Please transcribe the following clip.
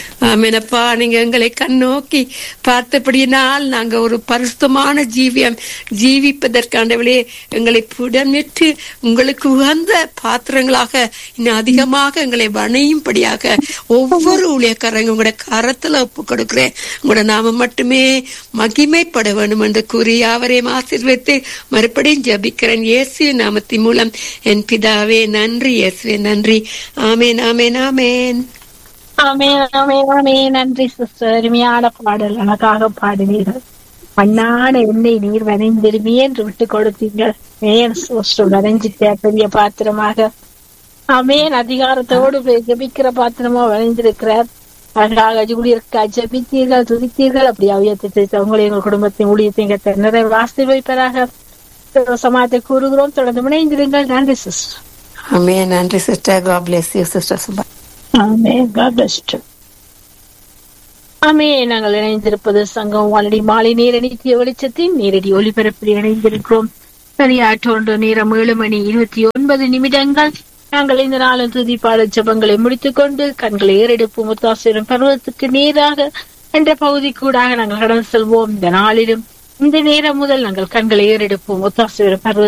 ஆமேனப்பா நீங்க எங்களை கண்ணோக்கி பார்த்தபடியினால் நாங்க ஒரு பரிசுத்தமான ஜீவியம் ஜீவிப்பதற்காண்டவளே எங்களை புடமிட்டு உங்களுக்கு உகந்த பாத்திரங்களாக இன்னும் அதிகமாக எங்களை வணையும்படியாக ஒவ்வொரு ஊழியக்காரங்க உங்களோட கரத்துல ஒப்பு கொடுக்கிறேன் உங்களோட நாம மட்டுமே மகிமைப்பட வேண்டும் என்று கூறி அவரையும் ஆசீர்வதித்து மறுபடியும் ஜபிக்கிறேன் இயேசு நாமத்தின் மூலம் என் பிதாவே நன்றி இயேசுவே நன்றி ஆமேன் ஆமேன் ஆமேன் ஆமே ஆமே ஆமே நன்றி சிஸ்டர் அருமையான பாடல் அழகாக பாடினீர்கள் மண்ணான எண்ணெய் நீர் வரைந்திருமே என்று விட்டு கொடுத்தீங்க ஏன் சிஸ்டர் வரைஞ்சிட்ட பெரிய பாத்திரமாக அமேன் அதிகாரத்தோடு போய் ஜெபிக்கிற பாத்திரமா வரைந்திருக்கிறார் அழகாக ஊழியர்க்கா ஜெபித்தீர்கள் துதித்தீர்கள் அப்படி அவ்வியத்தை உங்களை எங்கள் குடும்பத்தின் ஊழியத்தை நிறைய வாசி வைப்பதாக சமாதத்தை கூறுகிறோம் தொடர்ந்து முனைந்திருங்கள் நன்றி சிஸ்டர் ஆமேன் நன்றி sister God bless you sister Subha amen. God bless you. ஆமே நாங்கள் இணைந்திருப்பது சங்கம் வானொலி மாலை நேர நித்திய வெளிச்சத்தின் நேரடி ஒளிபரப்பில் இணைந்திருக்கிறோம் சரியா டொரண்டோ நேரம் ஏழு மணி இருபத்தி ஒன்பது நிமிடங்கள் நாங்கள் இந்த நாளும் துதிப்பாடல் ஜபங்களை முடித்துக் கொண்டு கண்களை ஏறெடுப்பு முத்தாசிரும் பருவத்துக்கு நேராக என்ற பகுதி கூடாக நாங்கள் கடந்து செல்வோம் இந்த நாளிலும் இந்த நேரம் முதல் நாங்கள் கண்களை ஏறெடுப்போம் முத்தாசிரும் பருவ